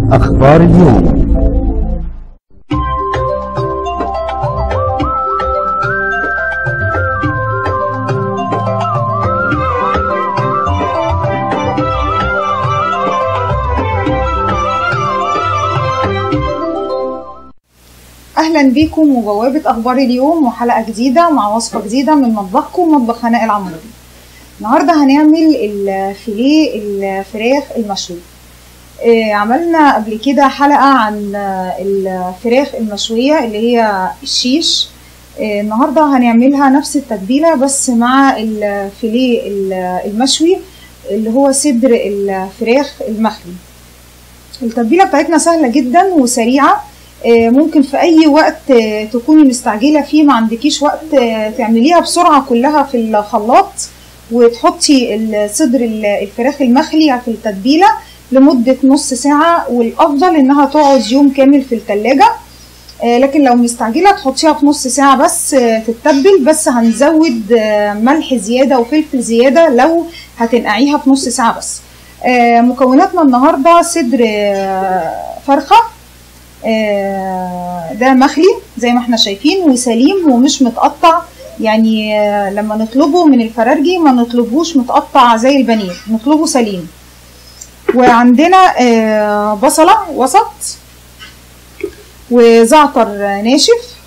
أخبار اليوم اهلا بيكم وبوابه اخبار اليوم وحلقه جديده مع وصفه جديده من مطبخكم مطبخ هناء العمري النهارده هنعمل الفيليه الفراخ المشوي آه، عملنا قبل كده حلقه عن آه، الفراخ المشويه اللي هي الشيش آه، النهارده هنعملها نفس التتبيله بس مع الفيليه المشوي اللي هو صدر الفراخ المخلي التتبيله بتاعتنا سهله جدا وسريعه آه، ممكن في اي وقت آه، تكوني مستعجله فيه ما عندكيش وقت آه، تعمليها بسرعه كلها في الخلاط وتحطي صدر الفراخ المخلي في التتبيله لمده نص ساعه والافضل انها تقعد يوم كامل في التلاجة لكن لو مستعجله تحطيها في نص ساعه بس تتبل بس هنزود ملح زياده وفلفل زياده لو هتنقعيها في نص ساعه بس مكوناتنا النهارده صدر فرخه آه، ده مخلي زي ما احنا شايفين وسليم ومش متقطع يعني آه، لما نطلبه من الفرارجي ما نطلبهوش متقطع زي البانيه نطلبه سليم وعندنا آه، بصلة وسط وزعتر ناشف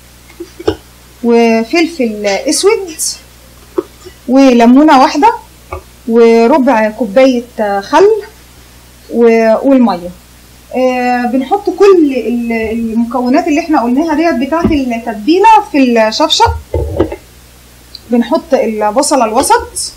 وفلفل اسود وليمونة واحدة وربع كوباية خل والمية آه بنحط كل المكونات اللي احنا قلناها ديت بتاعه التتبيله في الشفشق بنحط البصله الوسط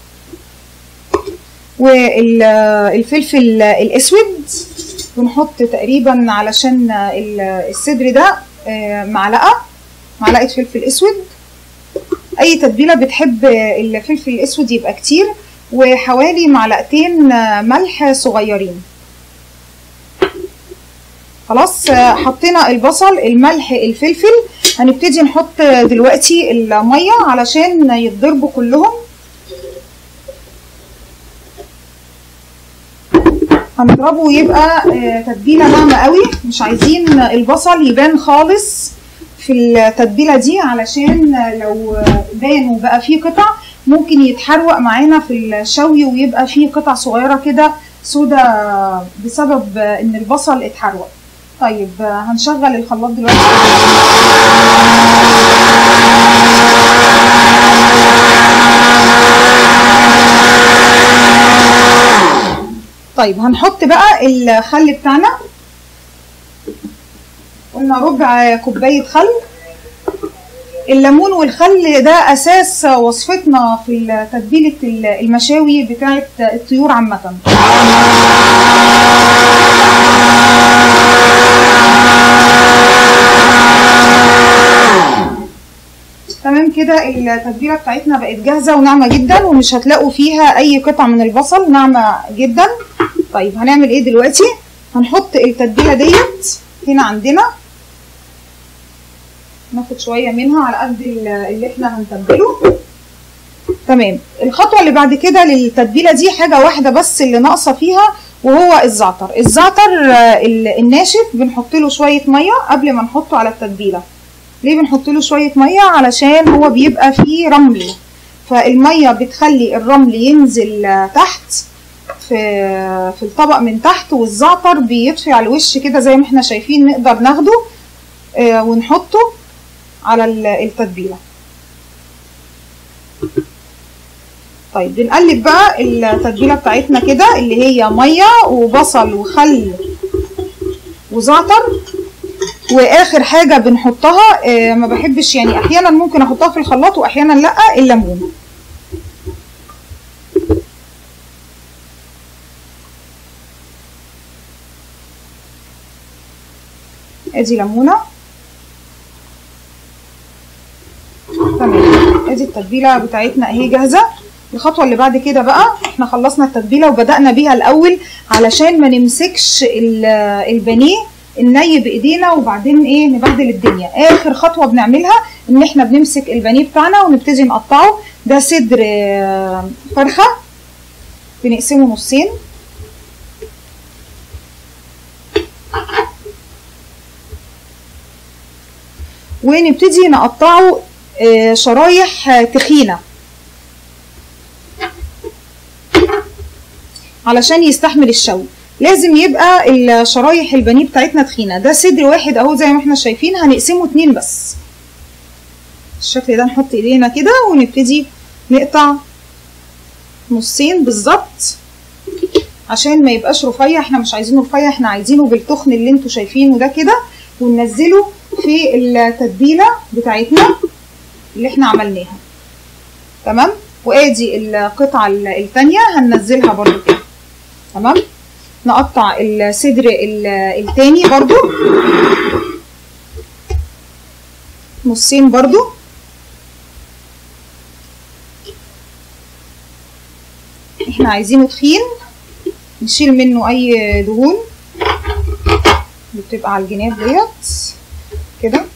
والفلفل الاسود بنحط تقريبا علشان الصدر ده آه معلقه معلقه فلفل اسود اي تتبيله بتحب الفلفل الاسود يبقى كتير وحوالي معلقتين ملح صغيرين خلاص حطينا البصل الملح الفلفل هنبتدي نحط دلوقتي الميه علشان يتضربوا كلهم هنضربه يبقى تتبيله ناعمه قوي مش عايزين البصل يبان خالص في التتبيله دي علشان لو بان وبقى فيه قطع ممكن يتحروق معانا في الشوي ويبقى فيه قطع صغيره كده سودا بسبب ان البصل اتحروق طيب هنشغل الخلاط دلوقتي طيب هنحط بقى الخل بتاعنا قلنا ربع كوباية خل الليمون والخل ده اساس وصفتنا في تتبيلة المشاوي بتاعة الطيور عامة تمام كده التتبيله بتاعتنا بقت جاهزه وناعمه جدا ومش هتلاقوا فيها اي قطع من البصل ناعمه جدا طيب هنعمل ايه دلوقتي هنحط التتبيله ديت هنا عندنا ناخد شويه منها على قد اللي احنا هنتبله تمام الخطوه اللي بعد كده للتتبيله دي حاجه واحده بس اللي ناقصه فيها وهو الزعتر الزعتر الناشف بنحط له شويه ميه قبل ما نحطه على التتبيله ليه بنحط له شويه ميه علشان هو بيبقى فيه رمل فالميه بتخلي الرمل ينزل تحت في في الطبق من تحت والزعتر بيطفي على الوش كده زي ما احنا شايفين نقدر ناخده آه ونحطه على التتبيله طيب بنقلب بقى التتبيله بتاعتنا كده اللي هي ميه وبصل وخل وزعتر واخر حاجه بنحطها آه ما بحبش يعني احيانا ممكن احطها في الخلاط واحيانا لا الليمون ادي ليمونه تمام ادي التتبيله بتاعتنا اهي جاهزه الخطوه اللي بعد كده بقى احنا خلصنا التتبيله وبدانا بيها الاول علشان ما نمسكش البانيه الني بايدينا وبعدين ايه نبهدل الدنيا اخر خطوه بنعملها ان احنا بنمسك البانيه بتاعنا ونبتدي نقطعه ده صدر فرخه بنقسمه نصين ونبتدي نقطعه آه، شرايح آه، تخينه علشان يستحمل الشوي لازم يبقى الشرايح البانيه بتاعتنا تخينه ده صدر واحد اهو زي ما احنا شايفين هنقسمه اتنين بس الشكل ده نحط ايدينا كده ونبتدي نقطع نصين بالظبط عشان ما يبقاش رفيع احنا مش عايزينه رفيع احنا عايزينه بالتخن اللي انتوا شايفينه ده كده وننزله في التتبيله بتاعتنا اللي احنا عملناها تمام وادي القطعه ال- التانية هننزلها برضو كده تمام نقطع الصدر ال- التاني برضو نصين برضو احنا عايزينه تخين نشيل منه اي دهون اللي بتبقى على الجناب ديت كده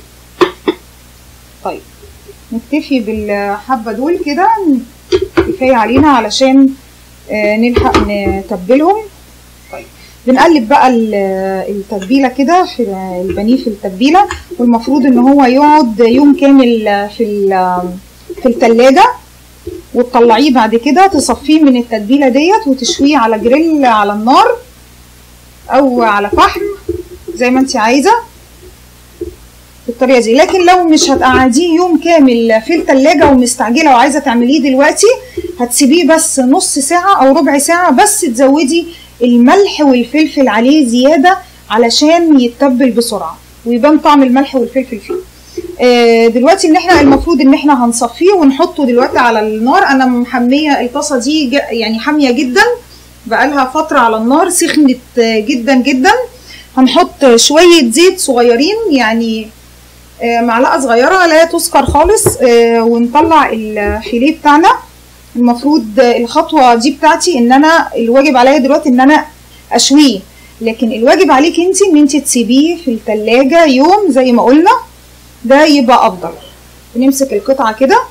طيب نكتفي بالحبة دول كده كفاية علينا علشان آه، نلحق نتبلهم طيب بنقلب بقى ال- التتبيلة كده في البانيه في التتبيلة والمفروض ان هو يقعد يوم كامل في ال- في التلاجة وتطلعيه بعد كده تصفيه من التتبيلة ديت وتشويه على جريل على النار او على فحم زي ما انت عايزة بالطريقة دي لكن لو مش هتقعديه يوم كامل في التلاجة ومستعجلة وعايزة تعمليه دلوقتي هتسيبيه بس نص ساعة او ربع ساعة بس تزودي الملح والفلفل عليه زيادة علشان يتبل بسرعة ويبان طعم الملح والفلفل فيه آه، دلوقتي ان احنا المفروض ان احنا هنصفيه ونحطه دلوقتي على النار انا محميه الطاسه دي ج- يعني حاميه جدا بقالها فتره على النار سخنت آه، جدا جدا هنحط شويه زيت صغيرين يعني آه، معلقه صغيره لا تسكر خالص آه، ونطلع الفيليه بتاعنا المفروض آه، الخطوه دي بتاعتي ان انا الواجب عليا دلوقتي ان انا اشويه لكن الواجب عليك انت ان انت تسيبيه في التلاجة يوم زي ما قلنا ده يبقى افضل بنمسك القطعة كده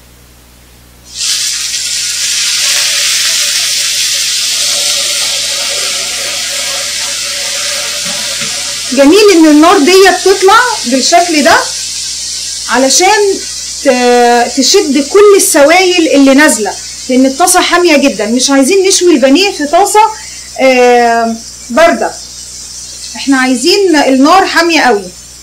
جميل ان النار ديت تطلع بالشكل ده علشان ت- تشد كل السوائل اللي نازله لان الطاسه حاميه جدا مش عايزين نشوي البانيه في طاسه آه، بارده احنا عايزين النار حاميه قوي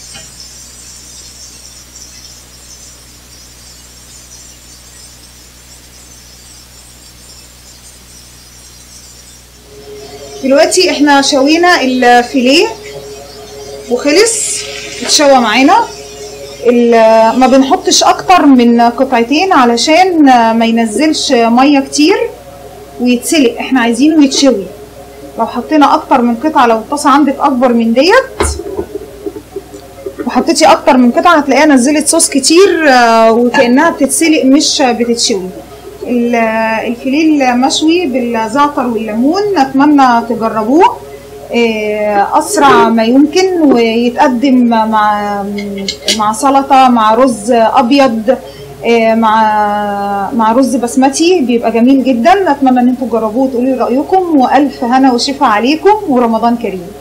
دلوقتي احنا شوينا الفيليه وخلص اتشوى معانا ال- ما بنحطش اكتر من قطعتين علشان ما ينزلش ميه كتير ويتسلق احنا عايزينه يتشوي لو حطينا اكتر من قطعه لو الطاسه عندك اكبر من ديت وحطيتي اكتر من قطعه هتلاقيها نزلت صوص كتير آه، وكانها بتتسلق مش بتتشوي ال- الفيليه المشوي بالزعتر والليمون اتمنى تجربوه آه، اسرع ما يمكن ويتقدم مع مع سلطه مع رز ابيض آه، مع مع رز بسمتي بيبقى جميل جدا اتمنى ان انتم تجربوه وتقولوا لي رايكم والف هنا وشفا عليكم ورمضان كريم